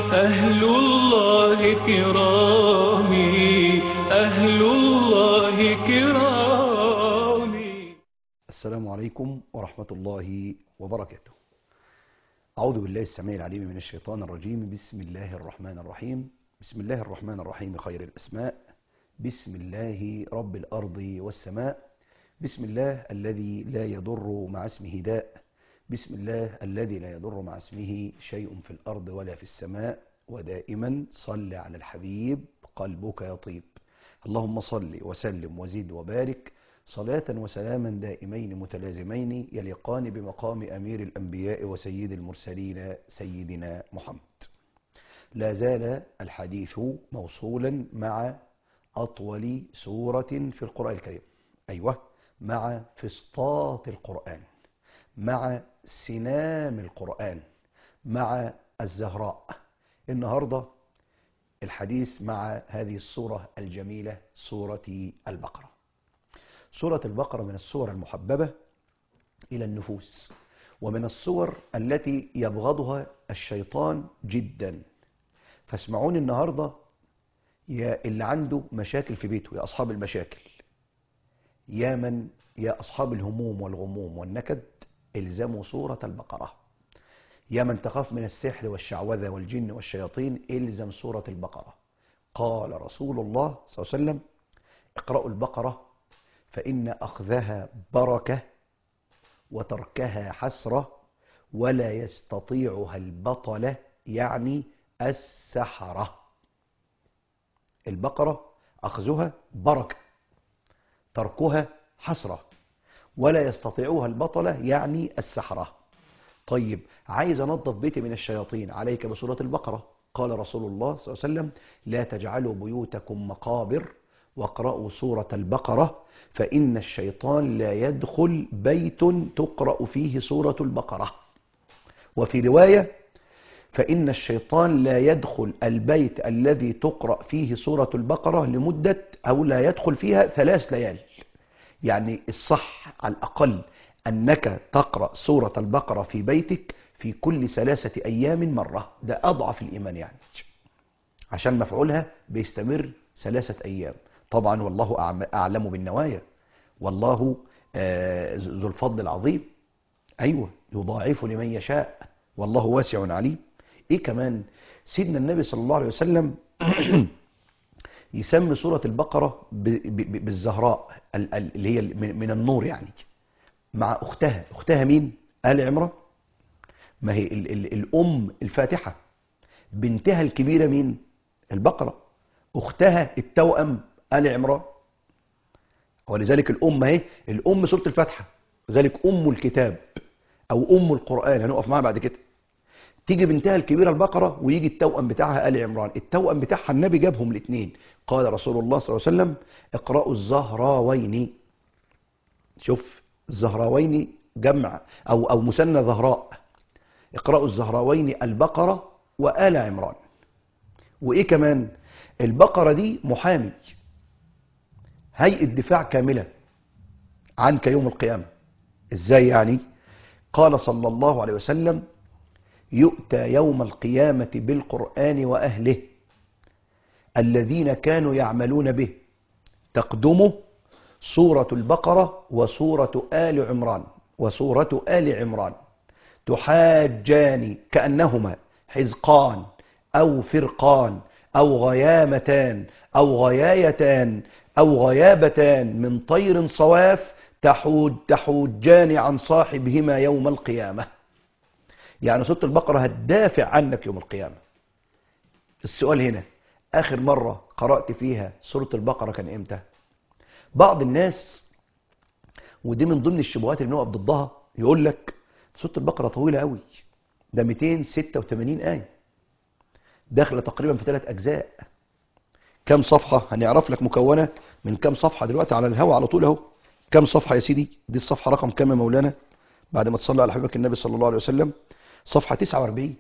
أهل الله كرامي أهل الله كرامي السلام عليكم ورحمة الله وبركاته أعوذ بالله السميع العليم من الشيطان الرجيم بسم الله الرحمن الرحيم بسم الله الرحمن الرحيم خير الأسماء بسم الله رب الأرض والسماء بسم الله الذي لا يضر مع اسمه داء بسم الله الذي لا يضر مع اسمه شيء في الأرض ولا في السماء ودائما صل على الحبيب قلبك يطيب اللهم صل وسلم وزد وبارك صلاة وسلاما دائمين متلازمين يليقان بمقام أمير الأنبياء وسيد المرسلين سيدنا محمد لا زال الحديث موصولا مع أطول سورة في القرآن الكريم أيوة مع فسطاط القرآن مع سنام القرآن مع الزهراء النهاردة الحديث مع هذه السورة الجميلة سورة البقرة سورة البقرة من السور المحببة إلى النفوس ومن الصور التي يبغضها الشيطان جدا فاسمعوني النهاردة يا اللي عنده مشاكل في بيته يا أصحاب المشاكل يا من يا أصحاب الهموم والغموم والنكد الزموا سورة البقرة يا من تخاف من السحر والشعوذة والجن والشياطين الزم سورة البقرة قال رسول الله صلى الله عليه وسلم اقرأوا البقرة فإن أخذها بركة وتركها حسرة ولا يستطيعها البطلة يعني السحرة البقرة أخذها بركة تركها حسرة ولا يستطيعها البطلة يعني السحرة طيب عايز أنظف بيتي من الشياطين عليك بسورة البقرة قال رسول الله صلى الله عليه وسلم لا تجعلوا بيوتكم مقابر واقرأوا سورة البقرة فإن الشيطان لا يدخل بيت تقرأ فيه سورة البقرة وفي رواية فإن الشيطان لا يدخل البيت الذي تقرأ فيه سورة البقرة لمدة أو لا يدخل فيها ثلاث ليال يعني الصح على الأقل أنك تقرأ سورة البقرة في بيتك في كل ثلاثة أيام مرة ده أضعف الإيمان يعني عشان مفعولها بيستمر ثلاثة أيام طبعا والله أعلم بالنوايا والله ذو الفضل العظيم أيوة يضاعف لمن يشاء والله واسع عليم إيه كمان سيدنا النبي صلى الله عليه وسلم يسمي سورة البقرة بالزهراء اللي هي من النور يعني مع أختها أختها مين؟ آل عمران ما هي ال ال الأم الفاتحة بنتها الكبيرة مين؟ البقرة أختها التوأم آل عمران ولذلك الأم اهي الأم سورة الفاتحة ذلك أم الكتاب أو أم القرآن هنقف معاها بعد كده تيجي بنتها الكبيرة البقرة ويجي التوأم بتاعها آل عمران التوأم بتاعها النبي جابهم الاثنين قال رسول الله صلى الله عليه وسلم اقرأوا الزهراوين شوف الزهراوين جمع أو, أو مثنى زهراء اقرأوا الزهراوين البقرة وآل عمران وإيه كمان البقرة دي محامي هيئة دفاع كاملة عنك يوم القيامة ازاي يعني قال صلى الله عليه وسلم يؤتى يوم القيامة بالقرآن وأهله الذين كانوا يعملون به تقدمه سورة البقرة وسورة آل عمران وسورة آل عمران تحاجان كأنهما حزقان أو فرقان أو غيامتان أو غيايتان أو غيابتان من طير صواف تحوج تحوجان عن صاحبهما يوم القيامة يعني سورة البقرة هتدافع عنك يوم القيامة السؤال هنا آخر مرة قرأت فيها سورة البقرة كان إمتى بعض الناس ودي من ضمن الشبهات اللي نقف ضدها يقول لك سورة البقرة طويلة قوي ده 286 آية داخلة تقريبا في ثلاث أجزاء كم صفحة هنعرف لك مكونة من كم صفحة دلوقتي على الهوا على طول اهو كم صفحة يا سيدي دي الصفحة رقم كم يا مولانا بعد ما تصلي على حبيبك النبي صلى الله عليه وسلم صفحة 49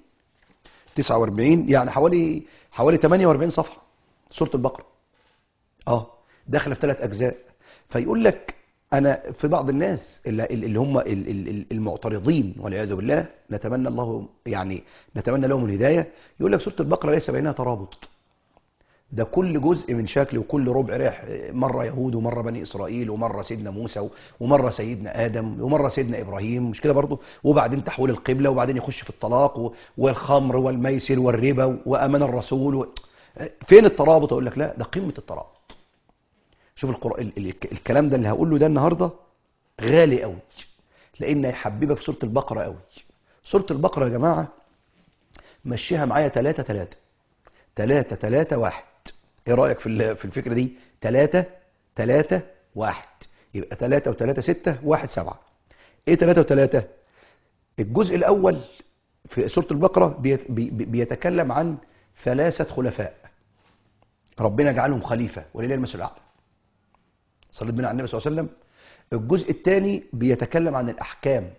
49 يعني حوالي حوالي 48 صفحة سورة البقرة اه داخله في ثلاث اجزاء فيقول لك انا في بعض الناس اللي, اللي هم ال- ال- ال- المعترضين والعياذ بالله نتمنى الله يعني نتمنى لهم الهدايه يقول لك سوره البقره ليس بينها ترابط ده كل جزء من شكل وكل ربع رايح مره يهود ومره بني اسرائيل ومره سيدنا موسى ومره سيدنا ادم ومره سيدنا ابراهيم مش كده برضه وبعدين تحويل القبله وبعدين يخش في الطلاق و- والخمر والميسر والربا وامن الرسول و... فين الترابط اقول لك لا ده قمه الترابط شوف القرآن ال- ال- الكلام ده اللي هقوله ده النهارده غالي قوي لان هيحببك في سوره البقره قوي سوره البقره يا جماعه مشيها معايا 3 3 3 3 1 ايه رايك في ال- في الفكره دي 3 3 1 يبقى 3 و3 6 1 7 ايه 3 و3 الجزء الاول في سوره البقره بيت- بي- بي- بيتكلم عن ثلاثه خلفاء ربنا جعلهم خليفه ولله المثل الاعلى صليت بنا على النبي صلى الله عليه وسلم الجزء الثاني بيتكلم عن الأحكام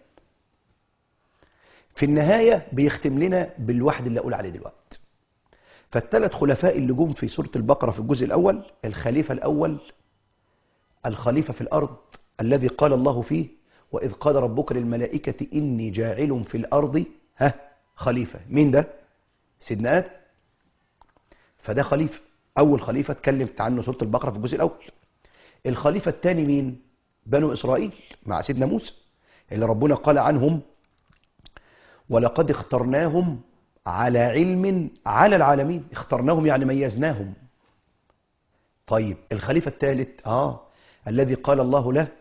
في النهاية بيختم لنا بالواحد اللي أقول عليه دلوقتي فالثلاث خلفاء اللي جم في سورة البقرة في الجزء الأول الخليفة الأول الخليفة في الأرض الذي قال الله فيه وإذ قال ربك للملائكة إني جاعل في الأرض ها خليفة مين ده؟ سيدنا آدم فده خليفة أول خليفة اتكلمت عنه سورة البقرة في الجزء الأول الخليفة الثاني مين؟ بنو إسرائيل مع سيدنا موسى اللي ربنا قال عنهم ولقد اخترناهم على علم على العالمين اخترناهم يعني ميزناهم طيب الخليفة الثالث آه الذي قال الله له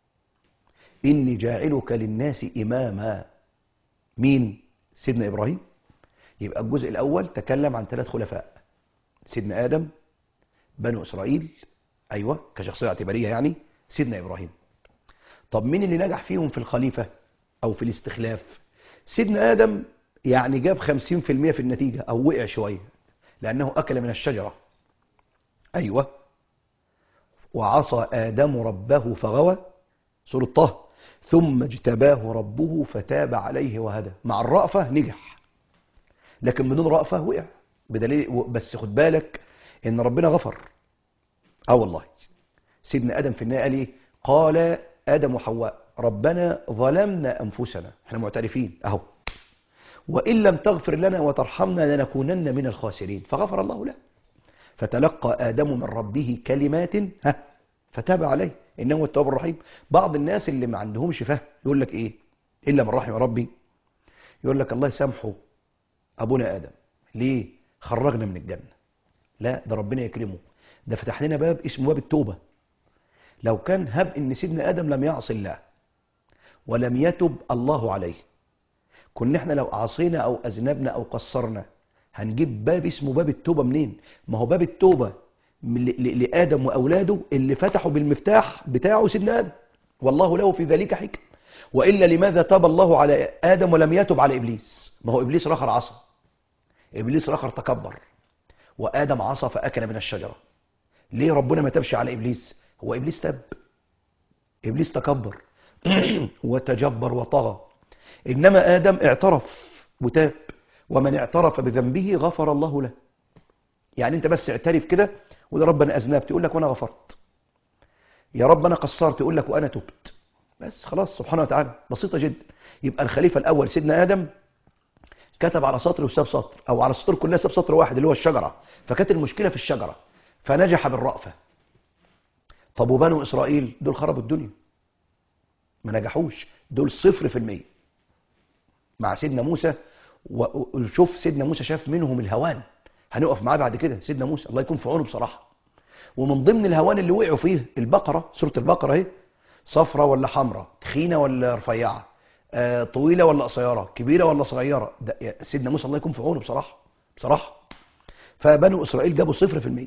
إني جاعلك للناس إماما مين؟ سيدنا إبراهيم يبقى الجزء الأول تكلم عن ثلاث خلفاء سيدنا آدم بنو إسرائيل أيوة كشخصية اعتبارية يعني سيدنا إبراهيم طب مين اللي نجح فيهم في الخليفة أو في الاستخلاف سيدنا آدم يعني جاب 50% في النتيجة أو وقع شوية لأنه أكل من الشجرة أيوة وعصى آدم ربه فغوى سورة طه ثم اجتباه ربه فتاب عليه وهدى مع الرأفة نجح لكن بدون رأفة وقع بدليل بس خد بالك ان ربنا غفر اه والله سيدنا ادم في النهايه قال ايه قال ادم وحواء ربنا ظلمنا انفسنا احنا معترفين اهو وان لم تغفر لنا وترحمنا لنكونن من الخاسرين فغفر الله له فتلقى ادم من ربه كلمات ها فتاب عليه انه هو التواب الرحيم بعض الناس اللي ما عندهمش فهم يقول لك ايه الا من رحم ربي يقول لك الله يسامحه ابونا ادم ليه خرجنا من الجنه لا ده ربنا يكرمه ده فتح لنا باب اسمه باب التوبة لو كان هب ان سيدنا ادم لم يعصي الله ولم يتب الله عليه كنا احنا لو عصينا او اذنبنا او قصرنا هنجيب باب اسمه باب التوبة منين ما هو باب التوبة من- ل- ل- لآدم وأولاده اللي فتحوا بالمفتاح بتاعه سيدنا آدم والله له في ذلك حكم وإلا لماذا تاب الله على آدم ولم يتب على إبليس ما هو إبليس رخر عصى إبليس رخر تكبر وآدم عصى فأكل من الشجرة ليه ربنا ما تبش على إبليس هو إبليس تب إبليس تكبر وتجبر وطغى إنما آدم اعترف وتاب ومن اعترف بذنبه غفر الله له يعني انت بس اعترف كده وده ربنا أذنبت يقول لك وأنا غفرت يا رب أنا قصرت يقول لك وأنا تبت بس خلاص سبحانه وتعالى بسيطة جدا يبقى الخليفة الأول سيدنا آدم كتب على سطر وساب سطر او على السطور كلها ساب سطر واحد اللي هو الشجره فكانت المشكله في الشجره فنجح بالرأفه طب وبنو اسرائيل دول خربوا الدنيا ما نجحوش دول صفر في المية مع سيدنا موسى و- وشوف سيدنا موسى شاف منهم الهوان هنقف معاه بعد كده سيدنا موسى الله يكون في عونه بصراحه ومن ضمن الهوان اللي وقعوا فيه البقره سوره البقره اهي صفرة ولا حمراء تخينه ولا رفيعه آه، طويله ولا قصيره كبيره ولا صغيره ده يا سيدنا موسى الله يكون في عونه بصراحه بصراحه فبنو اسرائيل جابوا صفر في المية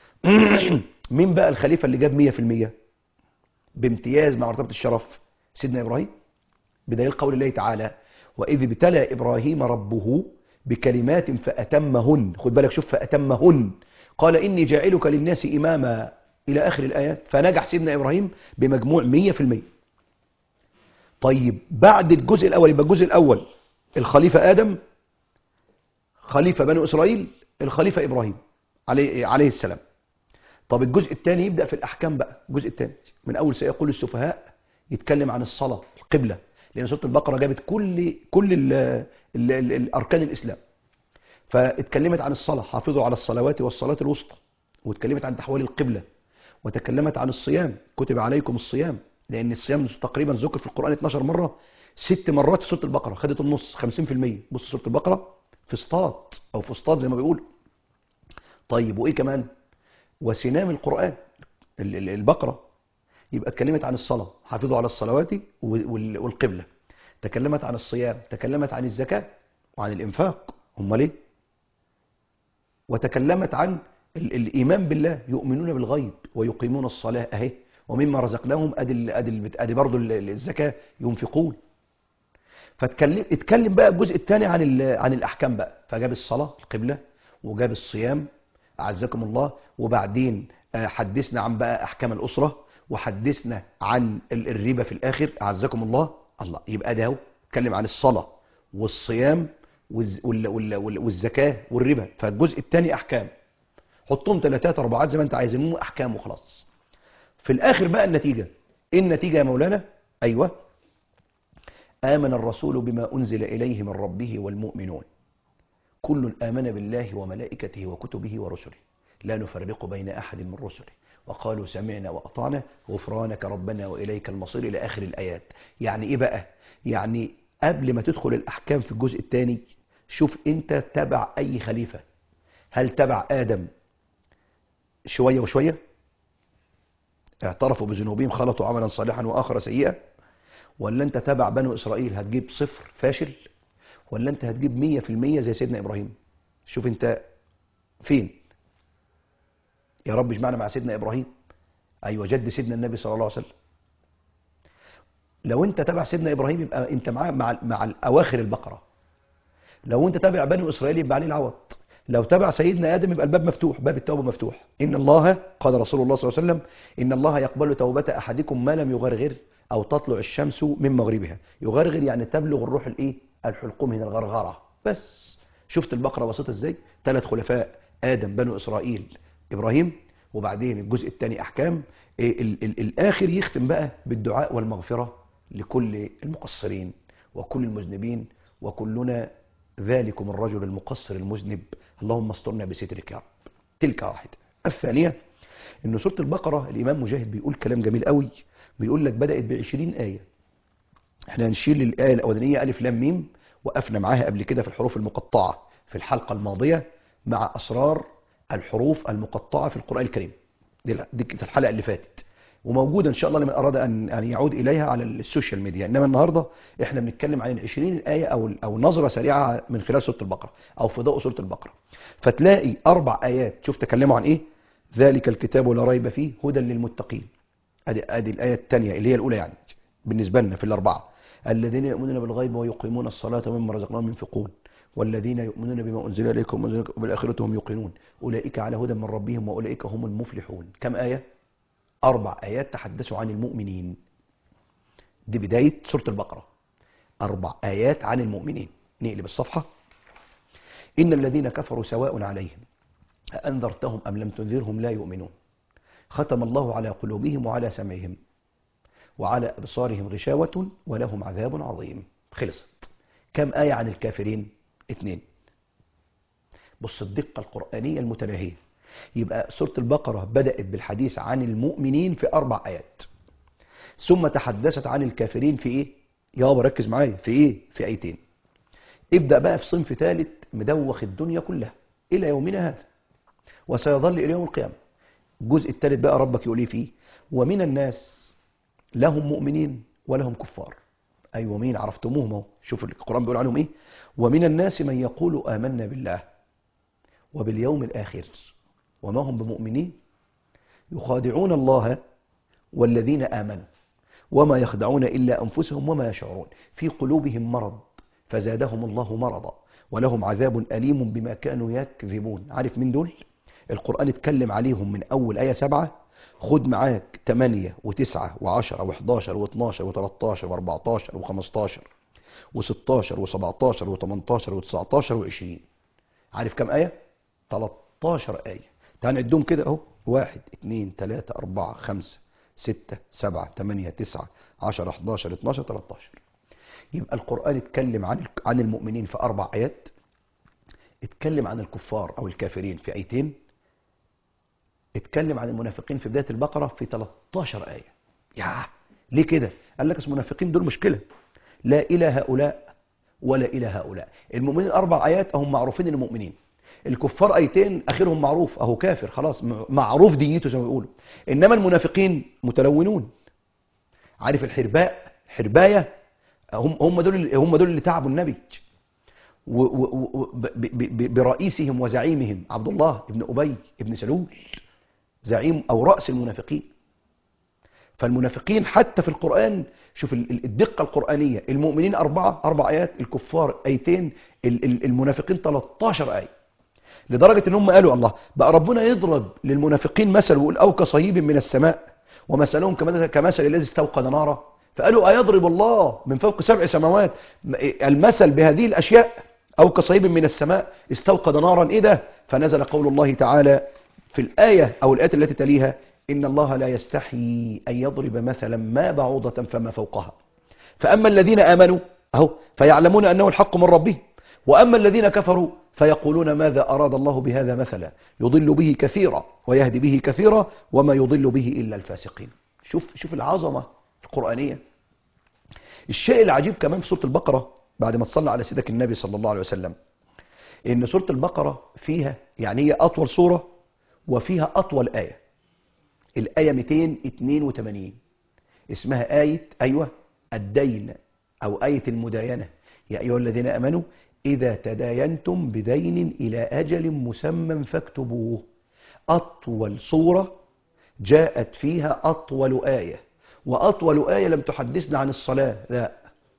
مين بقى الخليفه اللي جاب مية في المية بامتياز مع مرتبه الشرف سيدنا ابراهيم بدليل قول الله تعالى واذ ابتلى ابراهيم ربه بكلمات فاتمهن خد بالك شوف فاتمهن قال اني جاعلك للناس اماما الى اخر الايات فنجح سيدنا ابراهيم بمجموع 100% طيب بعد الجزء الاول يبقى الجزء الاول الخليفه ادم خليفه بنو اسرائيل الخليفه ابراهيم عليه عليه السلام طب الجزء الثاني يبدأ في الأحكام بقى الجزء الثاني من أول سيقول السفهاء يتكلم عن الصلاة القبلة لأن سورة البقرة جابت كل كل ال ال ال الأركان الإسلام فاتكلمت عن الصلاة حافظوا على الصلوات والصلاة الوسطى واتكلمت عن تحويل القبلة وتكلمت عن الصيام كتب عليكم الصيام لأن الصيام تقريبا ذكر في القرآن 12 مرة ست مرات في سورة البقرة خدت النص 50% بص سورة البقرة فسطاط أو فسطاط زي ما بيقولوا طيب وإيه كمان وسنام القرآن ال- ال- البقرة يبقى اتكلمت عن الصلاة حافظوا على الصلوات وال- والقبلة تكلمت عن الصيام تكلمت عن الزكاة وعن الإنفاق هم ليه وتكلمت عن ال- الإيمان بالله يؤمنون بالغيب ويقيمون الصلاة أهي ومما رزقناهم أدي ال- أدي ال- أدي برضه ال- ال- الزكاة ينفقون فاتكلم اتكلم بقى الجزء الثاني عن ال- عن الأحكام بقى فجاب الصلاة القبلة وجاب الصيام أعزكم الله وبعدين آه، حدثنا عن بقى أحكام الأسرة وحدثنا عن ال- الربا في الآخر أعزكم الله الله يبقى ده اهو اتكلم عن الصلاة والصيام والز- وال- وال- وال- والزكاة والربا فالجزء الثاني أحكام حطهم ثلاثات أربعات زي ما أنت عايز المهم أحكام وخلاص في الآخر بقى النتيجة إيه النتيجة يا مولانا أيوة آمن الرسول بما أنزل إليه من ربه والمؤمنون كل آمن بالله وملائكته وكتبه ورسله لا نفرق بين أحد من رسله وقالوا سمعنا وأطعنا غفرانك ربنا وإليك المصير إلى آخر الآيات يعني إيه بقى يعني قبل ما تدخل الأحكام في الجزء الثاني شوف أنت تبع أي خليفة هل تبع آدم شوية وشوية اعترفوا بذنوبهم خلطوا عملا صالحا وآخر سيئا ولا أنت تبع بنو إسرائيل هتجيب صفر فاشل ولا أنت هتجيب مية في المية زي سيدنا إبراهيم شوف أنت فين يا رب اجمعنا مع سيدنا إبراهيم أيوة جد سيدنا النبي صلى الله عليه وسلم لو أنت تبع سيدنا إبراهيم يبقى أنت مع مع, مع الأواخر البقرة لو أنت تبع بنو إسرائيل يبقى عليه العوض لو تبع سيدنا آدم يبقى الباب مفتوح باب التوبة مفتوح إن الله قال رسول الله صلى الله عليه وسلم إن الله يقبل توبة أحدكم ما لم يغرغر أو تطلع الشمس من مغربها يغرغر يعني تبلغ الروح الإيه الحلقوم من الغرغرة بس شفت البقرة بسيطة إزاي ثلاث خلفاء آدم بنو إسرائيل إبراهيم وبعدين الجزء الثاني أحكام إيه ال ال الآخر يختم بقى بالدعاء والمغفرة لكل المقصرين وكل المذنبين وكلنا ذلكم الرجل المقصر المذنب اللهم استرنا بسترك يا رب تلك واحدة الثانية ان سورة البقرة الامام مجاهد بيقول كلام جميل قوي بيقول لك بدأت بعشرين آية احنا هنشيل الآية الأولانية ألف لام ميم وقفنا معاها قبل كده في الحروف المقطعة في الحلقة الماضية مع أسرار الحروف المقطعة في القرآن الكريم دي دي كانت الحلقة اللي فاتت وموجودة إن شاء الله لمن أراد أن أن يعود إليها على السوشيال ميديا إنما النهاردة إحنا بنتكلم عن العشرين آية أو أو نظرة سريعة من خلال سورة البقرة أو في ضوء سورة البقرة فتلاقي أربع آيات شوف تكلموا عن إيه ذلك الكتاب لا ريب فيه هدى للمتقين ادي ادي الايه الثانيه اللي هي الاولى يعني بالنسبه لنا في الاربعه الذين يؤمنون بالغيب ويقيمون الصلاه ومما رزقناهم ينفقون والذين يؤمنون بما انزل اليكم وبالاخره هم يوقنون اولئك على هدى من ربهم واولئك هم المفلحون كم ايه اربع ايات تحدثوا عن المؤمنين دي بدايه سوره البقره اربع ايات عن المؤمنين نقلب الصفحه ان الذين كفروا سواء عليهم أأنذرتهم أم لم تنذرهم لا يؤمنون ختم الله على قلوبهم وعلى سمعهم وعلى أبصارهم غشاوة ولهم عذاب عظيم خلصت كم آية عن الكافرين اثنين بص الدقة القرآنية المتناهية يبقى سورة البقرة بدأت بالحديث عن المؤمنين في أربع آيات ثم تحدثت عن الكافرين في إيه يابا ركز معايا في إيه في آيتين ابدأ بقى في صنف ثالث مدوخ الدنيا كلها إلى يومنا هذا وسيظل إلى يوم القيامة الجزء الثالث بقى ربك يقول ايه فيه ومن الناس لهم مؤمنين ولهم كفار أيوة مين عرفتموهم اهو شوف القرآن بيقول عنهم إيه ومن الناس من يقول آمنا بالله وباليوم الآخر وما هم بمؤمنين يخادعون الله والذين آمنوا وما يخدعون إلا أنفسهم وما يشعرون في قلوبهم مرض فزادهم الله مرضا ولهم عذاب أليم بما كانوا يكذبون عارف مين دول القرآن اتكلم عليهم من أول آية سبعة خد معاك 8 و9 و10 و11 و12 و13 و14 و15 و16 و17 و18 و19 و20 عارف كم آية؟ 13 آية تعال نعدهم كده أهو واحد اتنين تلاتة أربعة خمسة ستة سبعة تمانية تسعة عشرة 11 12 13 يبقى القرآن اتكلم عن عن المؤمنين في أربع آيات اتكلم عن الكفار أو الكافرين في آيتين اتكلم عن المنافقين في بداية البقرة في 13 آية يا ليه كده قال لك المنافقين دول مشكلة لا إلى هؤلاء ولا إلى هؤلاء المؤمنين أربع آيات هم معروفين المؤمنين الكفار آيتين آخرهم معروف أهو كافر خلاص معروف ديته زي ما بيقولوا إنما المنافقين متلونون عارف الحرباء الحرباية هم هم دول هم دول اللي تعبوا النبي و و و ب ب برئيسهم وزعيمهم عبد الله بن أبي بن سلول زعيم أو رأس المنافقين فالمنافقين حتى في القرآن شوف الدقة القرآنية المؤمنين أربعة أربع آيات الكفار آيتين المنافقين 13 آية لدرجة ان هم قالوا الله بقى ربنا يضرب للمنافقين مثل ويقول أو كصيب من السماء ومثلهم كمثل الذي استوقد نارا فقالوا أيضرب الله من فوق سبع سماوات المثل بهذه الأشياء أو كصيب من السماء استوقد نارا إيه ده فنزل قول الله تعالى في الآية أو الآية التي تليها إن الله لا يستحي أن يضرب مثلا ما بعوضة فما فوقها فأما الذين آمنوا أهو فيعلمون أنه الحق من ربهم وأما الذين كفروا فيقولون ماذا أراد الله بهذا مثلا يضل به كثيرا ويهدي به كثيرا وما يضل به إلا الفاسقين شوف شوف العظمة القرآنية الشيء العجيب كمان في سورة البقرة بعد ما تصلى على سيدك النبي صلى الله عليه وسلم إن سورة البقرة فيها يعني هي أطول سورة وفيها أطول آية الآية 282 اسمها آية أيوة الدين أو آية المداينة يا أيها الذين أمنوا إذا تداينتم بدين إلى أجل مسمى فاكتبوه أطول صورة جاءت فيها أطول آية وأطول آية لم تحدثنا عن الصلاة لا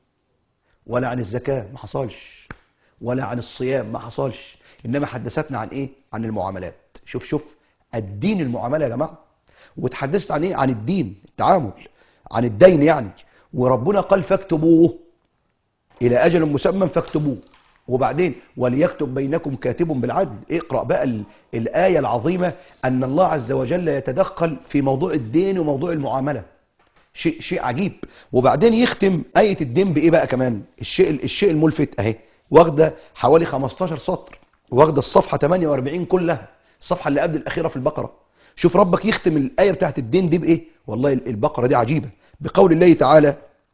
ولا عن الزكاة ما حصلش ولا عن الصيام ما حصلش إنما حدثتنا عن إيه عن المعاملات شوف شوف الدين المعاملة يا جماعة وتحدثت عن إيه عن الدين التعامل عن الدين يعني وربنا قال فاكتبوه إلى أجل مسمى فاكتبوه وبعدين وليكتب بينكم كاتب بالعدل اقرأ بقى ال- الآية العظيمة أن الله عز وجل يتدخل في موضوع الدين وموضوع المعاملة شيء شيء عجيب وبعدين يختم آية الدين بإيه بقى كمان الشيء الشيء الملفت أهي واخدة حوالي 15 سطر واخدة الصفحة 48 كلها الصفحة اللي قبل الأخيرة في البقرة شوف ربك يختم الآية بتاعت الدين دي بإيه والله البقرة دي عجيبة بقول الله تعالى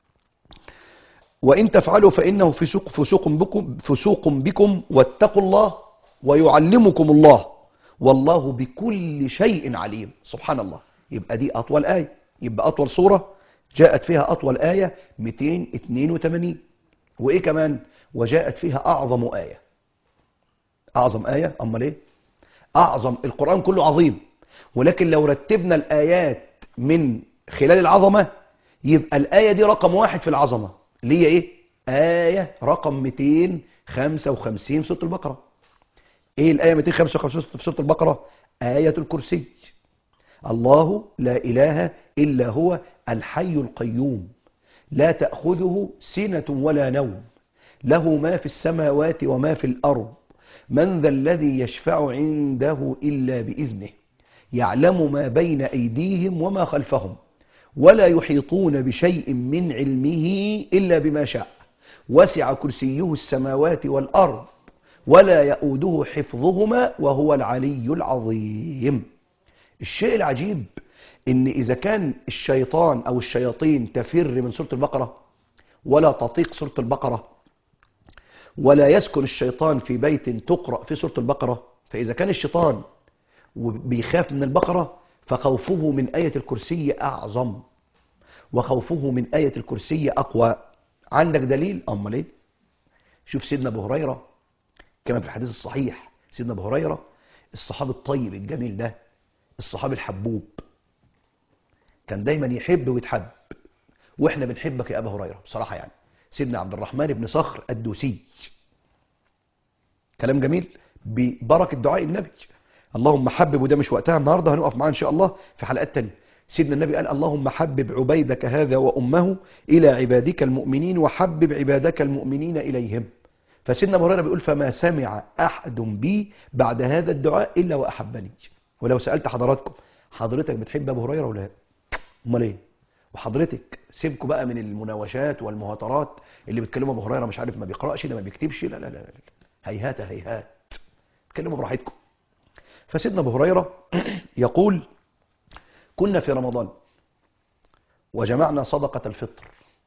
وإن تفعلوا فإنه فسوق, فسوق, بكم, فسوق بكم واتقوا الله ويعلمكم الله والله بكل شيء عليم سبحان الله يبقى دي أطول آية يبقى أطول سورة جاءت فيها أطول آية 282 وإيه كمان وجاءت فيها أعظم آية أعظم آية أما ليه أعظم القرآن كله عظيم ولكن لو رتبنا الآيات من خلال العظمة يبقى الآية دي رقم واحد في العظمة اللي هي إيه آية رقم 255 في سورة البقرة إيه الآية 255 في سورة البقرة آية الكرسي الله لا إله إلا هو الحي القيوم لا تأخذه سنة ولا نوم له ما في السماوات وما في الأرض من ذا الذي يشفع عنده إلا بإذنه يعلم ما بين أيديهم وما خلفهم ولا يحيطون بشيء من علمه إلا بما شاء وسع كرسيه السماوات والأرض ولا يؤوده حفظهما وهو العلي العظيم الشيء العجيب ان اذا كان الشيطان او الشياطين تفر من سورة البقرة ولا تطيق سورة البقرة ولا يسكن الشيطان في بيت تقرأ في سورة البقرة فاذا كان الشيطان بيخاف من البقرة فخوفه من آية الكرسي أعظم وخوفه من آية الكرسي أقوى عندك دليل أمال إيه شوف سيدنا أبو هريرة كما في الحديث الصحيح سيدنا أبو هريرة الصحابي الطيب الجميل ده الصحابي الحبوب كان دايما يحب ويتحب واحنا بنحبك يا ابا هريره بصراحه يعني سيدنا عبد الرحمن بن صخر الدوسي كلام جميل ببركه دعاء النبي اللهم حبب وده مش وقتها النهارده هنقف معاه ان شاء الله في حلقات تانية سيدنا النبي قال اللهم حبب عبيدك هذا وامه الى عبادك المؤمنين وحبب عبادك المؤمنين اليهم فسيدنا ابو هريره بيقول فما سمع احد بي بعد هذا الدعاء الا واحبني ولو سالت حضراتكم حضرتك بتحب ابو هريره ولا لا امال ايه وحضرتك سيبكوا بقى من المناوشات والمهاترات اللي بيتكلموا ابو هريره مش عارف ما بيقراش ده ما بيكتبش لا لا لا لا هيهات هيهات اتكلموا براحتكم فسيدنا ابو هريره يقول كنا في رمضان وجمعنا صدقه الفطر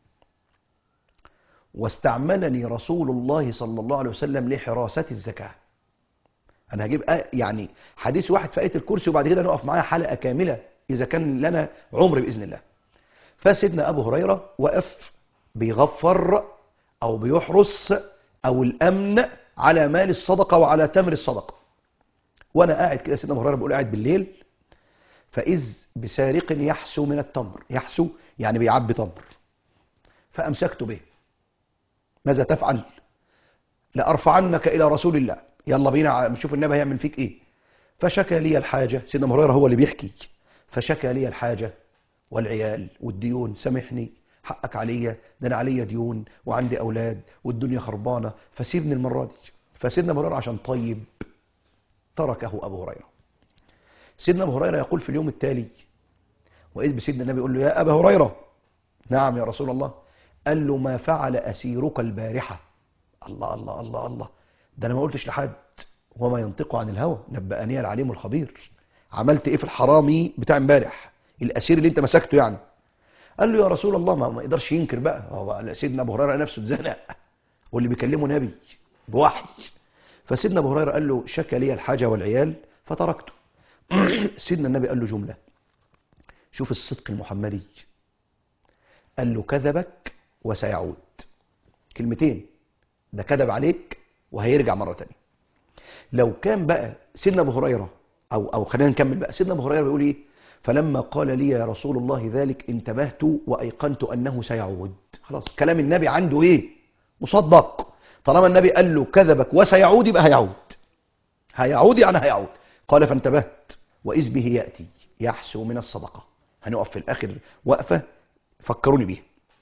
واستعملني رسول الله صلى الله عليه وسلم لحراسة الزكاة أنا هجيب آية يعني حديث واحد في آية الكرسي وبعد كده نقف معاها حلقة كاملة إذا كان لنا عمر بإذن الله فسيدنا أبو هريرة وقف بيغفر أو بيحرس أو الأمن على مال الصدقة وعلى تمر الصدقة وأنا قاعد كده سيدنا أبو هريرة بيقول قاعد بالليل فإذ بسارق يحسو من التمر يحسو يعني بيعبي تمر فأمسكت به ماذا تفعل لأرفعنك إلى رسول الله يلا بينا نشوف النبي هيعمل فيك إيه فشكى لي الحاجة سيدنا هريرة هو اللي بيحكي فشكى لي الحاجة والعيال والديون سامحني حقك عليا ده انا عليا ديون وعندي اولاد والدنيا خربانه فسيبني المره دي فسيدنا ابو هريره عشان طيب تركه ابو هريره سيدنا ابو هريره يقول في اليوم التالي واذ بسيدنا النبي يقول له يا ابا هريره نعم يا رسول الله قال له ما فعل اسيرك البارحه الله الله الله الله ده انا ما قلتش لحد وما ينطق عن الهوى نبأني العليم الخبير عملت ايه في الحرامي بتاع امبارح الاسير اللي انت مسكته يعني قال له يا رسول الله ما ما يقدرش ينكر بقى هو سيدنا ابو هريره نفسه اتزنق واللي بيكلمه نبي بوحي فسيدنا ابو هريره قال له شكى لي الحاجه والعيال فتركته سيدنا النبي قال له جمله شوف الصدق المحمدي قال له كذبك وسيعود كلمتين ده كذب عليك وهيرجع مره تانية لو كان بقى سيدنا ابو هريره او او خلينا نكمل بقى سيدنا ابو هريره بيقول ايه فلما قال لي يا رسول الله ذلك انتبهت وايقنت انه سيعود خلاص كلام النبي عنده ايه مصدق طالما النبي قال له كذبك وسيعود يبقى هيعود هيعود يعني هيعود قال فانتبهت واذ به ياتي يحسو من الصدقه هنقف في الاخر وقفه فكروني بيها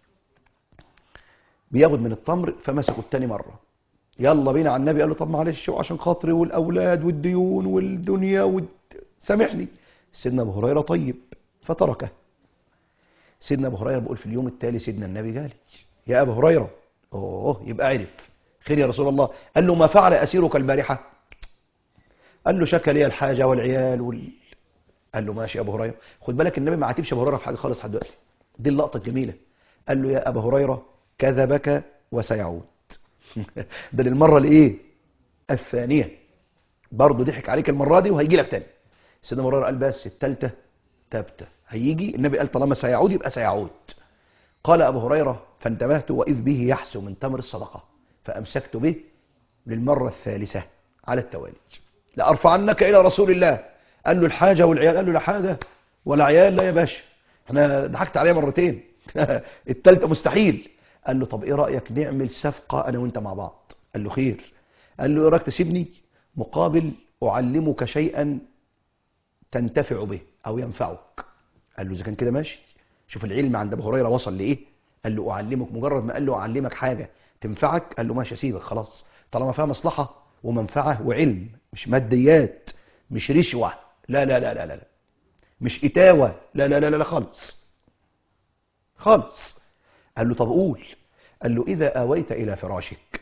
بياخد من التمر فمسكه التاني مره يلا بينا على النبي قال له طب معلش عشان خاطري والاولاد والديون والدنيا والد... سامحني سيدنا ابو هريره طيب فتركه سيدنا ابو هريره بيقول في اليوم التالي سيدنا النبي جالي يا ابو هريره اوه يبقى عرف خير يا رسول الله قال له ما فعل اسيرك البارحه قال له شكى لي الحاجه والعيال وال... قال له ماشي يا ابو هريره خد بالك النبي ما عاتبش ابو هريره في حاجه خالص لحد دلوقتي دي اللقطه الجميله قال له يا ابا هريره كذبك وسيعود ده للمره الايه الثانيه برضه ضحك عليك المره دي وهيجي لك تاني سيدنا ابو هريره قال بس الثالثه ثابته هيجي النبي قال طالما سيعود يبقى سيعود قال ابو هريره فانتبهت واذ به يحسو من تمر الصدقه فامسكت به للمره الثالثه على التوالي لارفعنك الى رسول الله قال له الحاجه والعيال قال له لا حاجه ولا عيال لا يا باشا احنا ضحكت عليها مرتين الثالثه مستحيل قال له طب ايه رايك نعمل صفقه انا وانت مع بعض قال له خير قال له ايه رايك تسيبني مقابل اعلمك شيئا تنتفع به او ينفعك قال له اذا كان كده ماشي شوف العلم عند ابو هريره وصل لايه قال له اعلمك مجرد ما قال له اعلمك حاجه تنفعك قال له ماشي اسيبك خلاص طالما فيها مصلحه ومنفعه وعلم مش ماديات مش رشوه لا لا لا لا لا, لا. مش اتاوه لا لا لا لا, لا خالص خالص قال له طب قول قال له اذا اويت الى فراشك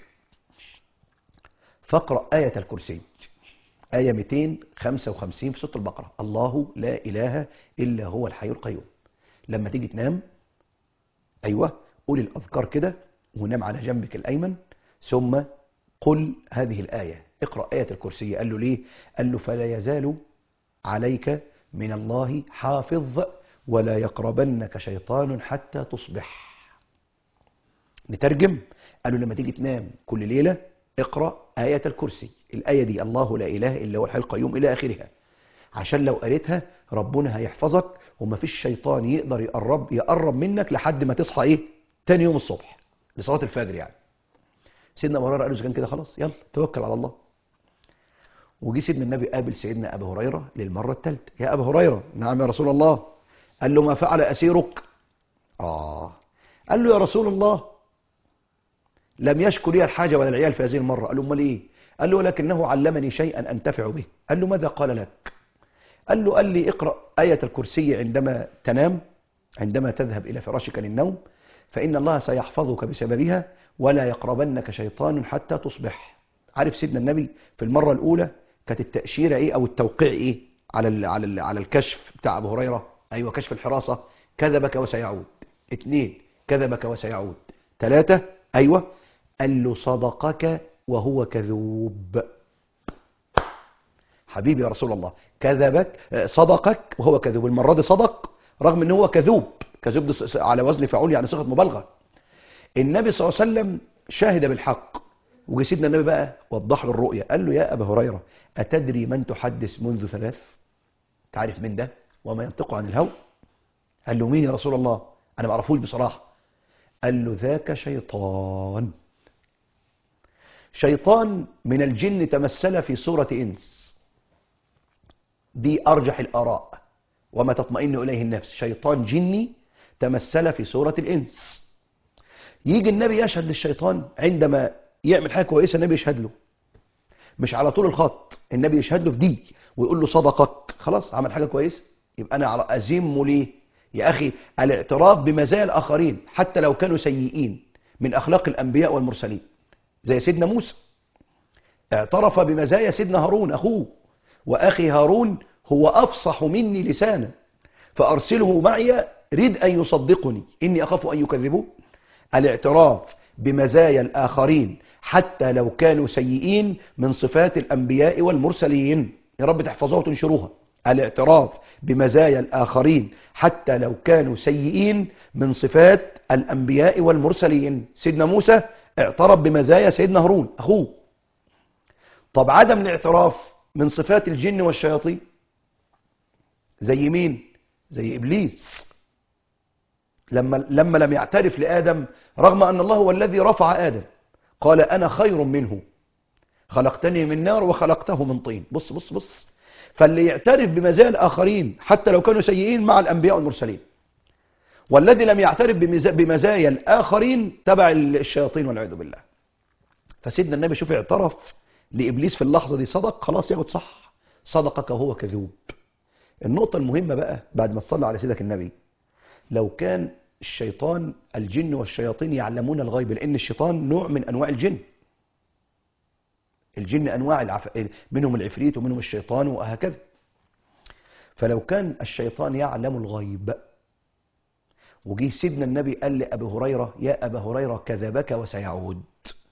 فاقرا ايه الكرسي آية 255 في سورة البقرة الله لا إله إلا هو الحي القيوم لما تيجي تنام أيوة قول الأذكار كده ونام على جنبك الأيمن ثم قل هذه الآية اقرأ آية الكرسي قال له ليه قال له فلا يزال عليك من الله حافظ ولا يقربنك شيطان حتى تصبح نترجم قال له لما تيجي تنام كل ليلة اقرأ آية الكرسي الآية دي الله لا إله إلا هو الحي القيوم إلى آخرها عشان لو قريتها ربنا هيحفظك ومفيش شيطان يقدر يقرب يقرب منك لحد ما تصحى إيه تاني يوم الصبح لصلاة الفجر يعني سيدنا أبو هريرة قال له إذا كان كده خلاص يلا توكل على الله وجي سيدنا النبي قابل سيدنا أبو هريرة للمرة الثالثة يا أبو هريرة نعم يا رسول الله قال له ما فعل أسيرك آه قال له يا رسول الله لم يشكر لي الحاجة ولا العيال في هذه المرة قال له امال ايه قال له ولكنه علمني شيئا انتفع به قال له ماذا قال لك قال له قال لي اقرأ آية الكرسي عندما تنام عندما تذهب إلى فراشك للنوم فإن الله سيحفظك بسببها ولا يقربنك شيطان حتى تصبح عارف سيدنا النبي في المرة الأولى كانت التأشيرة إيه أو التوقيع إيه على ال على ال على الكشف بتاع أبو هريرة أيوة كشف الحراسة كذبك وسيعود اثنين كذبك وسيعود ثلاثة أيوة قال له صدقك وهو كذوب حبيبي يا رسول الله كذبك آه، صدقك وهو كذوب المرة دي صدق رغم ان هو كذوب كذوب ده س- على وزن فعول يعني صيغه مبالغه النبي صلى الله عليه وسلم شاهد بالحق وجي سيدنا النبي بقى وضح له الرؤيا قال له يا ابا هريره اتدري من تحدث منذ ثلاث تعرف من ده وما ينطق عن الهوى قال له مين يا رسول الله انا ما اعرفوش بصراحه قال له ذاك شيطان شيطان من الجن تمثل في صورة إنس دي أرجح الآراء وما تطمئن إليه النفس شيطان جني تمثل في صورة الإنس يجي النبي يشهد للشيطان عندما يعمل حاجة كويسة النبي يشهد له مش على طول الخط النبي يشهد له في دي ويقول له صدقك خلاص عمل حاجة كويسة يبقى أنا على أزمه ليه يا أخي الاعتراف بمزايا الآخرين حتى لو كانوا سيئين من أخلاق الأنبياء والمرسلين زي سيدنا موسى اعترف بمزايا سيدنا هارون أخوه وأخي هارون هو أفصح مني لسانا فأرسله معي رد أن يصدقني إني أخاف أن يكذبوا الاعتراف بمزايا الآخرين حتى لو كانوا سيئين من صفات الأنبياء والمرسلين يا رب تحفظوها وتنشروها الاعتراف بمزايا الآخرين حتى لو كانوا سيئين من صفات الأنبياء والمرسلين سيدنا موسى اعترف بمزايا سيدنا هارون أخوه طب عدم الاعتراف من صفات الجن والشياطين زي مين زي إبليس لما لما لم يعترف لآدم رغم أن الله هو الذي رفع آدم قال أنا خير منه خلقتني من نار وخلقته من طين بص بص بص فاللي يعترف بمزايا الآخرين حتى لو كانوا سيئين مع الأنبياء والمرسلين والذي لم يعترف بمزا- بمزايا الآخرين تبع الشياطين والعياذ بالله فسيدنا النبي شوف اعترف لإبليس في اللحظة دي صدق خلاص ياخد صح صدقك وهو كذوب النقطة المهمة بقى بعد ما تصلى على سيدك النبي لو كان الشيطان الجن والشياطين يعلمون الغيب لأن الشيطان نوع من أنواع الجن الجن أنواع العف... منهم العفريت ومنهم الشيطان وهكذا فلو كان الشيطان يعلم الغيب وجه سيدنا النبي قال لأبي هريرة يا أبا هريرة كذبك وسيعود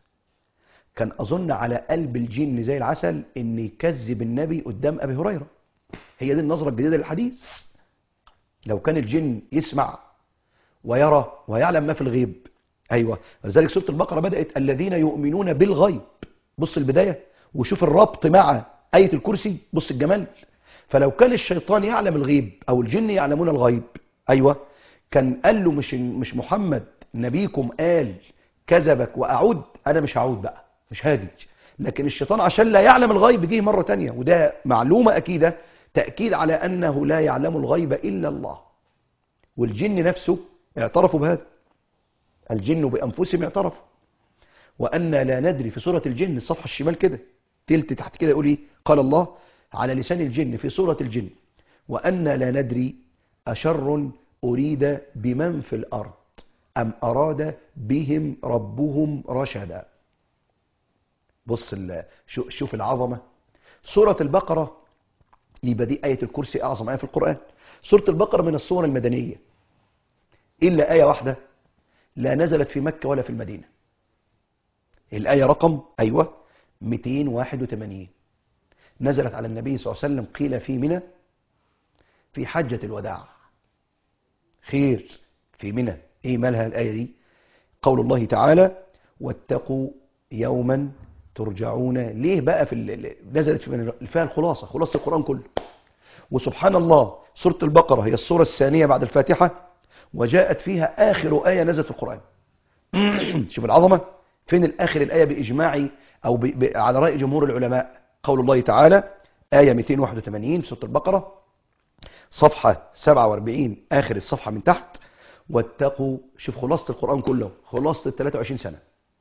كان أظن على قلب الجن زي العسل إن يكذب النبي قدام أبي هريرة هي دي النظرة الجديدة للحديث لو كان الجن يسمع ويرى ويعلم ما في الغيب أيوة ولذلك سورة البقرة بدأت الذين يؤمنون بالغيب بص البداية وشوف الربط مع آية الكرسي بص الجمال فلو كان الشيطان يعلم الغيب أو الجن يعلمون الغيب أيوة كان قال له مش مش محمد نبيكم قال كذبك وأعود أنا مش هعود بقى مش هاجي لكن الشيطان عشان لا يعلم الغيب جه مرة تانية وده معلومة أكيدة تأكيد على أنه لا يعلم الغيب إلا الله والجن نفسه اعترفوا بهذا الجن بأنفسهم اعترفوا وأن لا ندري في سورة الجن الصفحة الشمال كده تلت تحت كده يقول ايه قال الله على لسان الجن في سورة الجن وأن لا ندري أشر أريد بمن في الأرض أم أراد بهم ربهم رشدا بص ال- شو- شوف العظمة سورة البقرة يبقى دي آية الكرسي أعظم آية في القرآن سورة البقرة من الصور المدنية إلا آية واحدة لا نزلت في مكة ولا في المدينة الآية رقم أيوة 281 نزلت على النبي صلى الله عليه وسلم قيل في منى في حجة الوداع خير في منى ايه مالها الآية دي قول الله تعالى واتقوا يوما ترجعون ليه بقى في ال- ال- نزلت في منى فيها الخلاصة خلاصة القرآن كله وسبحان الله سورة البقرة هي السورة الثانية بعد الفاتحة وجاءت فيها آخر آية نزلت في القرآن شوف العظمة فين الآخر الآية بإجماع أو ب... ب... على رأي جمهور العلماء قول الله تعالى آية 281 في سورة البقرة صفحة 47 آخر الصفحة من تحت واتقوا شوف خلاصة القرآن كله خلاصة ال 23 سنة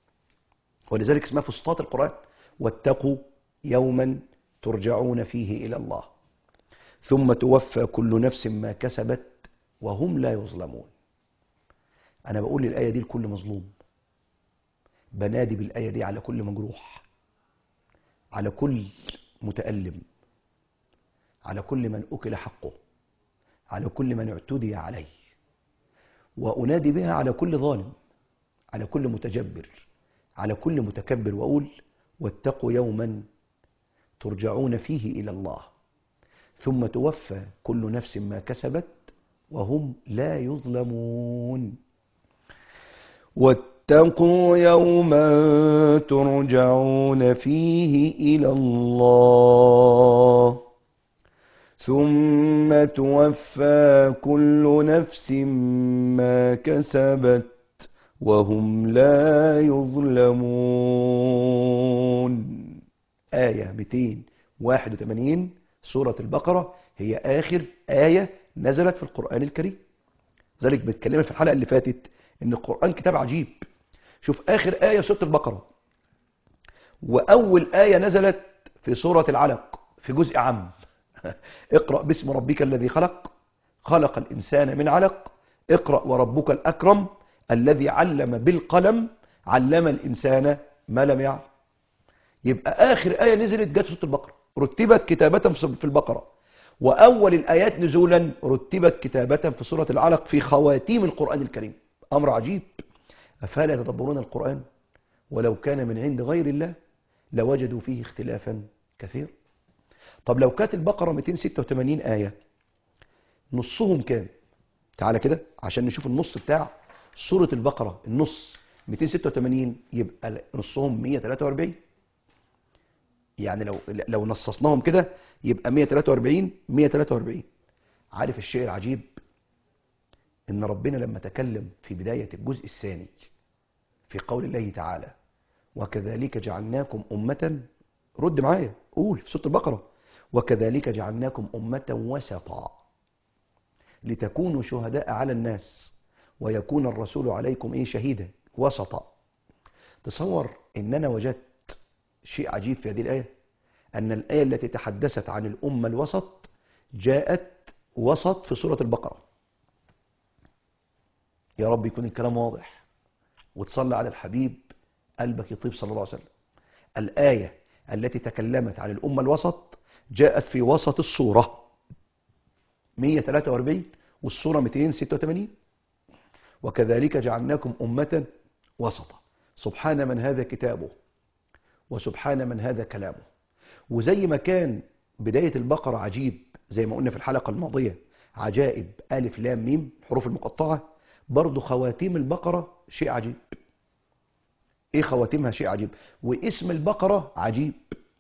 ولذلك اسمها فسطاط القرآن واتقوا يوما ترجعون فيه إلى الله ثم توفى كل نفس ما كسبت وهم لا يظلمون أنا بقول الآية دي لكل مظلوم بنادي بالآية دي على كل مجروح على كل متألم على كل من أكل حقه على كل من اعتدي عليه وأنادي بها على كل ظالم على كل متجبر على كل متكبر وأقول واتقوا يوما ترجعون فيه إلى الله ثم توفى كل نفس ما كسبت وهم لا يظلمون واتقوا يوما ترجعون فيه إلى الله ثم توفى كل نفس ما كسبت وهم لا يظلمون آية 281 سورة البقرة هي آخر آية نزلت في القرآن الكريم ذلك بتكلمنا في الحلقة اللي فاتت إن القرآن كتاب عجيب شوف آخر آية في سورة البقرة وأول آية نزلت في سورة العلق في جزء عام اقرأ باسم ربك الذي خلق خلق الإنسان من علق اقرأ وربك الأكرم الذي علم بالقلم علم الإنسان ما لم يعلم يبقى آخر آية نزلت جت سورة البقرة رتبت كتابة في البقرة وأول الآيات نزولا رتبت كتابة في سورة العلق في خواتيم القرآن الكريم أمر عجيب أفلا يتدبرون القرآن ولو كان من عند غير الله لوجدوا فيه اختلافا كثير طب لو كانت البقرة 286 آية نصهم كام تعالى كده عشان نشوف النص بتاع سورة البقرة النص 286 يبقى نصهم 143 يعني لو لو نصصناهم كده يبقى 143 143 عارف الشيء العجيب ان ربنا لما تكلم في بداية الجزء الثاني في قول الله تعالى وكذلك جعلناكم أمة رد معايا قول في سورة البقرة وكذلك جعلناكم أمة وسطا لتكونوا شهداء على الناس ويكون الرسول عليكم ايه شهيدا وسطا تصور ان انا وجدت شيء عجيب في هذه الآية أن الآية التي تحدثت عن الأمة الوسط جاءت وسط في سورة البقرة يا رب يكون الكلام واضح وتصلى على الحبيب قلبك يطيب صلى الله عليه وسلم الآية التي تكلمت عن الأمة الوسط جاءت في وسط السورة 143 والسورة 286 وكذلك جعلناكم أمة وسطا سبحان من هذا كتابه وسبحان من هذا كلامه وزي ما كان بداية البقرة عجيب زي ما قلنا في الحلقة الماضية عجائب ألف لام ميم الحروف المقطعة برضو خواتيم البقرة شيء عجيب ايه خواتيمها شيء عجيب واسم البقرة عجيب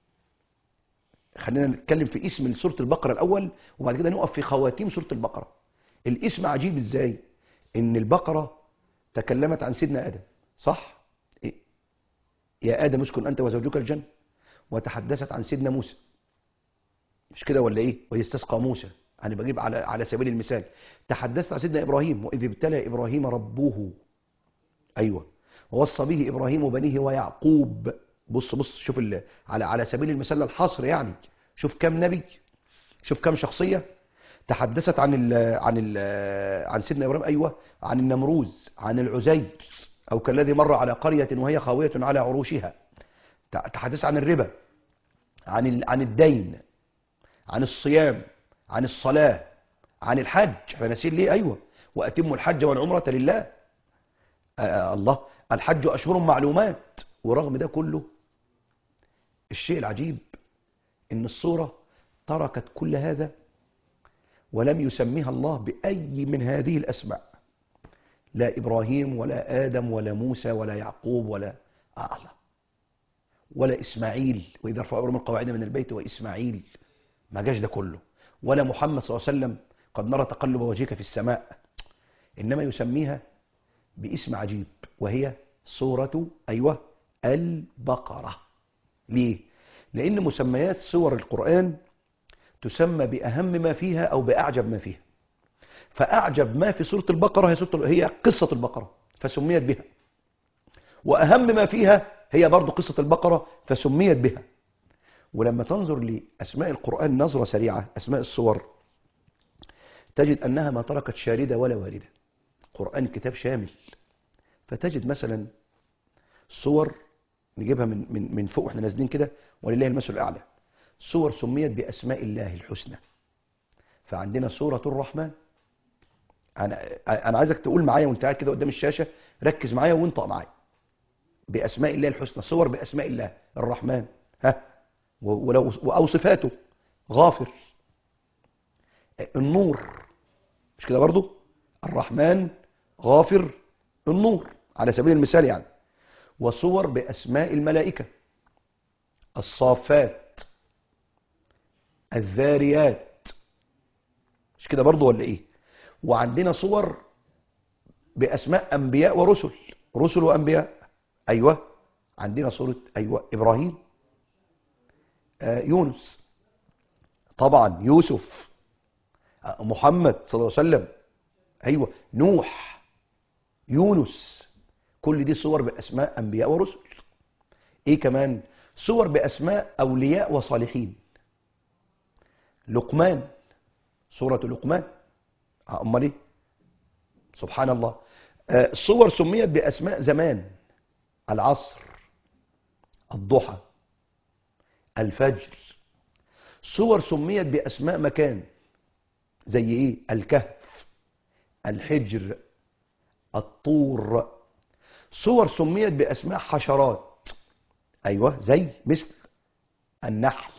خلينا نتكلم في اسم سورة البقرة الأول وبعد كده نقف في خواتيم سورة البقرة الاسم عجيب ازاي ان البقرة تكلمت عن سيدنا آدم صح إيه؟ يا آدم اسكن أنت وزوجك الجنة وتحدثت عن سيدنا موسى مش كده ولا ايه ويستسقى موسى انا بجيب على على سبيل المثال تحدثت عن سيدنا ابراهيم واذ ابتلى ابراهيم ربه ايوه ووصى به ابراهيم بنيه ويعقوب بص بص شوف ال... على على سبيل المثال الحصر يعني شوف كم نبي شوف كم شخصيه تحدثت عن ال... عن ال... عن سيدنا ابراهيم ايوه عن النمروز عن العزير او كالذي مر على قريه وهي خاويه على عروشها تحدث عن الربا عن ال... عن الدين عن الصيام عن الصلاة عن الحج احنا ناسيين ليه ايوه واتموا الحج والعمرة لله آه الله الحج اشهر معلومات ورغم ده كله الشيء العجيب ان الصورة تركت كل هذا ولم يسميها الله بأي من هذه الأسماء لا إبراهيم ولا آدم ولا موسى ولا يعقوب ولا آه الله ولا إسماعيل وإذا رفع أبرم القواعد من البيت وإسماعيل ما جاش ده كله ولا محمد صلى الله عليه وسلم قد نرى تقلب وجهك في السماء إنما يسميها باسم عجيب وهي سورة أيوة البقرة ليه؟ لأن مسميات سور القرآن تسمى بأهم ما فيها أو بأعجب ما فيها فأعجب ما في سورة البقرة هي, سورة هي قصة البقرة فسميت بها وأهم ما فيها هي برضو قصة البقرة فسميت بها ولما تنظر لأسماء القرآن نظرة سريعة أسماء الصور تجد أنها ما تركت شاردة ولا واردة قرآن كتاب شامل فتجد مثلا صور نجيبها من من من فوق واحنا نازلين كده ولله المثل الاعلى صور سميت باسماء الله الحسنى فعندنا سوره الرحمن انا انا عايزك تقول معايا وانت قاعد كده قدام الشاشه ركز معايا وانطق معايا باسماء الله الحسنى صور باسماء الله الرحمن ها ولو او صفاته غافر النور مش كده برضو الرحمن غافر النور على سبيل المثال يعني وصور بأسماء الملائكة الصافات الذاريات مش كده برضو ولا ايه وعندنا صور بأسماء أنبياء ورسل رسل وأنبياء أيوة عندنا صورة أيوة إبراهيم آه يونس طبعا يوسف آه محمد صلى الله عليه وسلم أيوة نوح يونس كل دي صور بأسماء أنبياء ورسل إيه كمان صور بأسماء أولياء وصالحين لقمان سورة لقمان أمال إيه سبحان الله آه صور سميت بأسماء زمان العصر الضحى الفجر صور سميت بأسماء مكان زي إيه الكهف الحجر الطور صور سميت بأسماء حشرات أيوة زي مثل النحل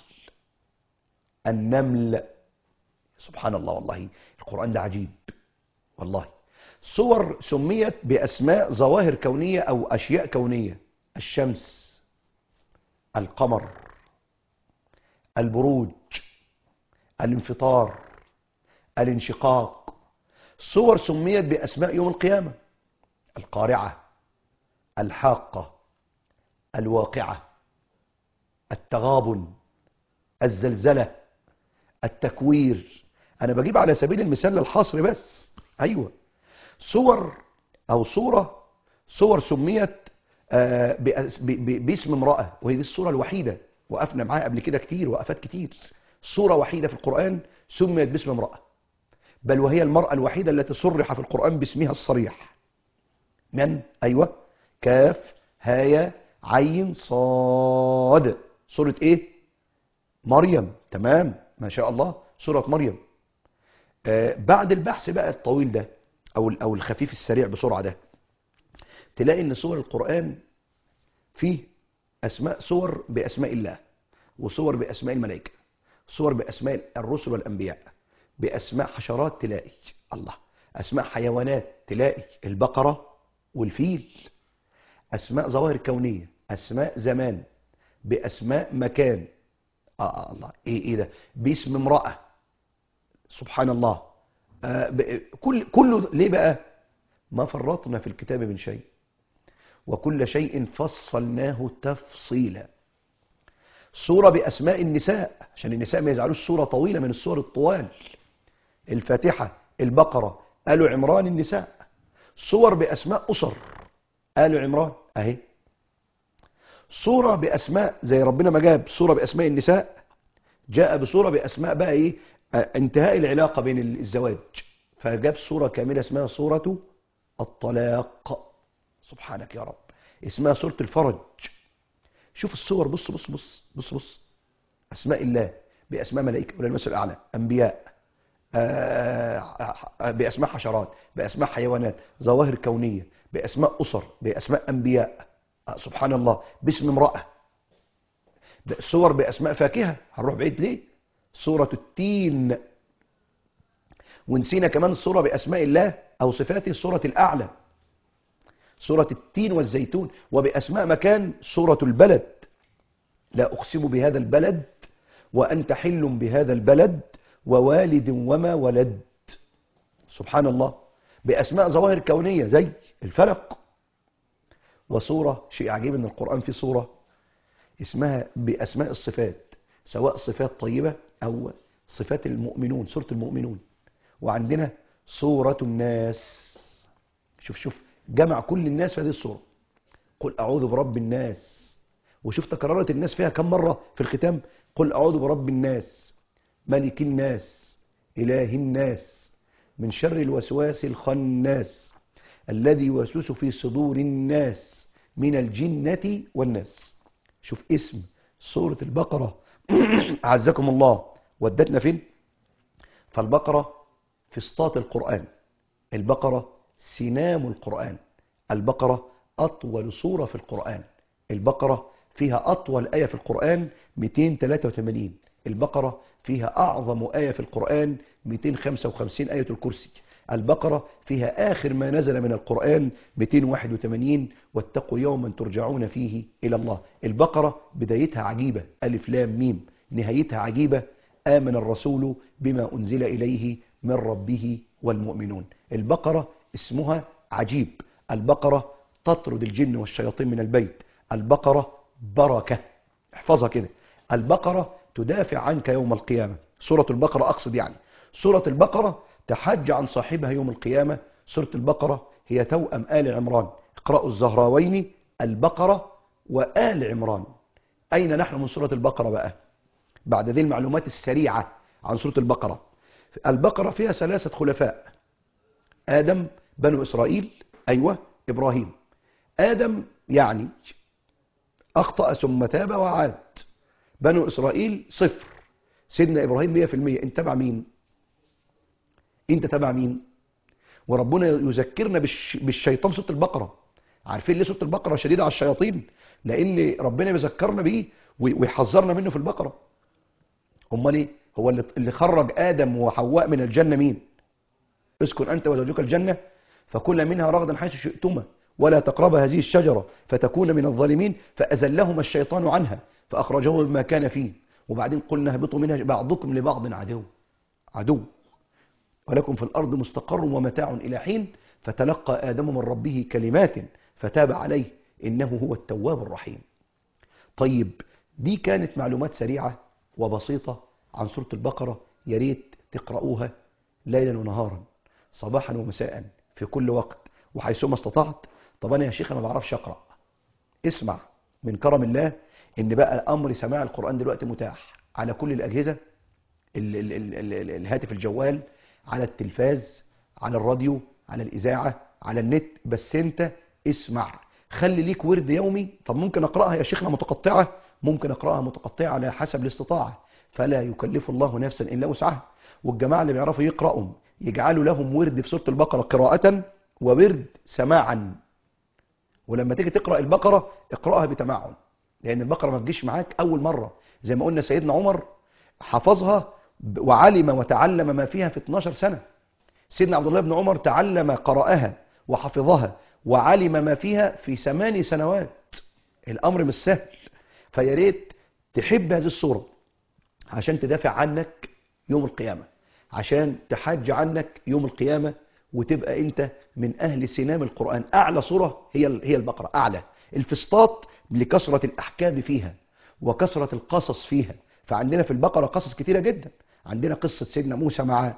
النمل سبحان الله والله القرآن ده عجيب والله صور سميت بأسماء ظواهر كونية أو أشياء كونية الشمس القمر البروج الانفطار الانشقاق صور سميت بأسماء يوم القيامة القارعة الحاقة الواقعة التغابن الزلزلة التكوير أنا بجيب على سبيل المثال الحصر بس أيوة صور أو صورة صور سميت آه باسم امرأة وهي دي الصورة الوحيدة وقفنا معاها قبل كده كتير وقفات كتير صورة وحيدة في القرآن سميت باسم امرأة بل وهي المرأة الوحيدة التي صرح في القرآن باسمها الصريح من أيوة كاف هايا عين صاد سورة ايه مريم تمام ما شاء الله سورة مريم آه بعد البحث بقى الطويل ده او او الخفيف السريع بسرعة ده تلاقي ان سور القرآن فيه اسماء صور باسماء الله وصور باسماء الملائكة صور باسماء الرسل والانبياء باسماء حشرات تلاقي الله اسماء حيوانات تلاقي البقرة والفيل أسماء ظواهر كونية أسماء زمان بأسماء مكان آه الله إيه إيه ده باسم امرأة سبحان الله آه كل كله ليه بقى ما فرطنا في الكتاب من شيء وكل شيء فصلناه تفصيلا صورة بأسماء النساء عشان النساء ما يزعلوش صورة طويلة من الصور الطوال الفاتحة البقرة آل عمران النساء صور بأسماء أسر آل عمران أهي صورة بأسماء زي ربنا ما جاب صورة بأسماء النساء جاء بصورة بأسماء بقى إيه انتهاء العلاقة بين الزواج فجاب صورة كاملة اسمها صورة الطلاق سبحانك يا رب اسمها صورة الفرج شوف الصور بص بص بص بص بص أسماء الله بأسماء ملائكة ولا المثل الأعلى أنبياء بأسماء حشرات بأسماء حيوانات ظواهر كونية بأسماء أسر بأسماء أنبياء سبحان الله باسم امرأة صور بأسماء فاكهة هنروح بعيد ليه سورة التين ونسينا كمان الصورة بأسماء الله أو صفاته سورة الأعلى سورة التين والزيتون وبأسماء مكان سورة البلد لا أقسم بهذا البلد وأنت حل بهذا البلد ووالد وما ولد سبحان الله بأسماء ظواهر كونية زي الفلق وصورة شيء عجيب ان القرآن في صورة اسمها بأسماء الصفات سواء صفات طيبة أو صفات المؤمنون سورة المؤمنون وعندنا صورة الناس شوف شوف جمع كل الناس في هذه الصورة قل أعوذ برب الناس وشوف تكررت الناس فيها كم مرة في الختام قل أعوذ برب الناس ملك الناس إله الناس من شر الوسواس الخناس الذي يوسوس في صدور الناس من الجنة والناس شوف اسم سورة البقرة أعزكم الله ودتنا فين فالبقرة فسطاط القرآن البقرة سنام القرآن البقرة أطول سورة في القرآن البقرة فيها أطول آية في القرآن 283 البقرة فيها أعظم آية في القرآن 255 آية الكرسي البقرة فيها آخر ما نزل من القرآن 281 واتقوا يوما ترجعون فيه إلى الله البقرة بدايتها عجيبة ألف لام ميم نهايتها عجيبة آمن الرسول بما أنزل إليه من ربه والمؤمنون البقرة اسمها عجيب البقرة تطرد الجن والشياطين من البيت البقرة بركة احفظها كده البقرة تدافع عنك يوم القيامة سورة البقرة أقصد يعني سورة البقرة تحج عن صاحبها يوم القيامة سورة البقرة هي توأم آل عمران اقرأوا الزهراوين البقرة وآل عمران أين نحن من سورة البقرة بقى بعد ذي المعلومات السريعة عن سورة البقرة البقرة فيها ثلاثة خلفاء آدم بنو إسرائيل أيوة إبراهيم آدم يعني أخطأ ثم تاب وعاد بنو إسرائيل صفر سيدنا إبراهيم مية في المية انت تبع مين انت تبع مين وربنا يذكرنا بالش... بالشيطان سورة البقرة عارفين ليه سورة البقرة شديدة على الشياطين لأن ربنا بيذكرنا بيه ويحذرنا منه في البقرة امال ايه هو اللي اللي خرج آدم وحواء من الجنة مين اسكن أنت وزوجك الجنة فكل منها رغدا حيث شئتما ولا تقرب هذه الشجرة فتكون من الظالمين فأزلهما الشيطان عنها فأخرجهما بما كان فيه وبعدين قلنا اهبطوا منها بعضكم لبعض عدو عدو ولكم في الأرض مستقر ومتاع إلى حين فتلقى آدم من ربه كلمات فتاب عليه إنه هو التواب الرحيم طيب دي كانت معلومات سريعة وبسيطة عن سورة البقرة يا ريت تقرؤوها ليلا ونهارا صباحا ومساء في كل وقت وحيثما استطعت طب أنا يا شيخ أنا ما بعرفش أقرأ اسمع من كرم الله إن بقى أمر سماع القرآن دلوقتي متاح على كل الأجهزة ال ال ال ال ال الهاتف الجوال على التلفاز على الراديو على الإذاعة على النت بس أنت اسمع خلي ليك ورد يومي طب ممكن أقرأها يا شيخنا متقطعة ممكن أقرأها متقطعة على حسب الاستطاعة فلا يكلف الله نفسا إلا وسعها والجماعة اللي بيعرفوا يقرأوا يجعلوا لهم ورد في سورة البقرة قراءة وورد سماعا ولما تيجي تقرأ البقرة اقرأها بتمعن لأن البقرة ما تجيش معاك أول مرة زي ما قلنا سيدنا عمر حفظها وعلم وتعلم ما فيها في 12 سنة سيدنا عبد الله بن عمر تعلم قرأها وحفظها وعلم ما فيها في ثماني سنوات الأمر مش سهل فيا ريت تحب هذه الصورة عشان تدافع عنك يوم القيامة عشان تحج عنك يوم القيامة وتبقى انت من اهل سنام القرآن اعلى صورة هي هي البقرة اعلى الفسطاط لكثرة الاحكام فيها وكثرة القصص فيها فعندنا في البقرة قصص كتيرة جدا عندنا قصة سيدنا موسى مع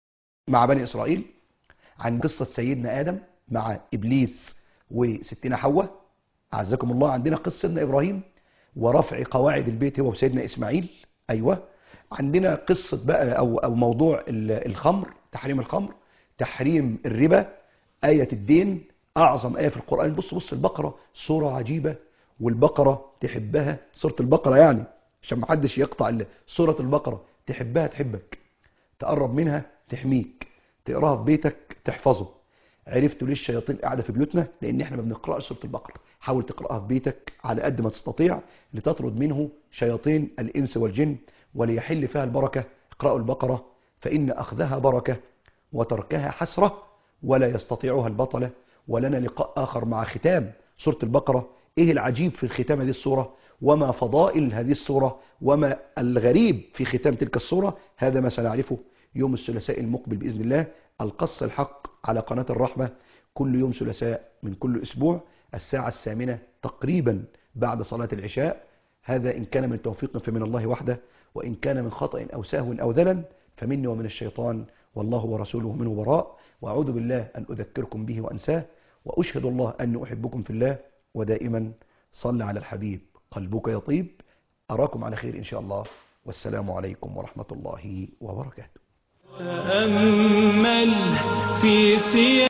مع بني اسرائيل عن قصة سيدنا ادم مع ابليس وستنا حواء اعزكم الله عندنا قصة سيدنا ابراهيم ورفع قواعد البيت هو وسيدنا اسماعيل ايوه عندنا قصة بقى او او موضوع الخمر تحريم الخمر تحريم الربا آية الدين أعظم آية في القرآن بص بص البقرة صورة عجيبة والبقرة تحبها سورة البقرة يعني عشان ما حدش يقطع سورة البقرة تحبها تحبك تقرب منها تحميك تقراها في بيتك تحفظه عرفتوا ليه الشياطين قاعدة في بيوتنا لأن احنا ما بنقرأش سورة البقرة حاول تقرأها في بيتك على قد ما تستطيع لتطرد منه شياطين الإنس والجن وليحل فيها البركة اقرأوا البقرة فإن أخذها بركة وتركها حسرة ولا يستطيعها البطلة ولنا لقاء آخر مع ختام سورة البقرة إيه العجيب في الختام هذه السورة وما فضائل هذه السورة وما الغريب في ختام تلك السورة هذا ما سنعرفه يوم الثلاثاء المقبل بإذن الله القص الحق على قناة الرحمة كل يوم ثلاثاء من كل أسبوع الساعة الثامنة تقريبا بعد صلاة العشاء هذا إن كان من توفيق فمن الله وحده وإن كان من خطأ أو سهو أو ذلل فمني ومن الشيطان والله ورسوله منه براء وأعوذ بالله أن أذكركم به وأنساه وأشهد الله أني أحبكم في الله ودائما صل على الحبيب قلبك يطيب أراكم على خير إن شاء الله والسلام عليكم ورحمة الله وبركاته تأمل في سير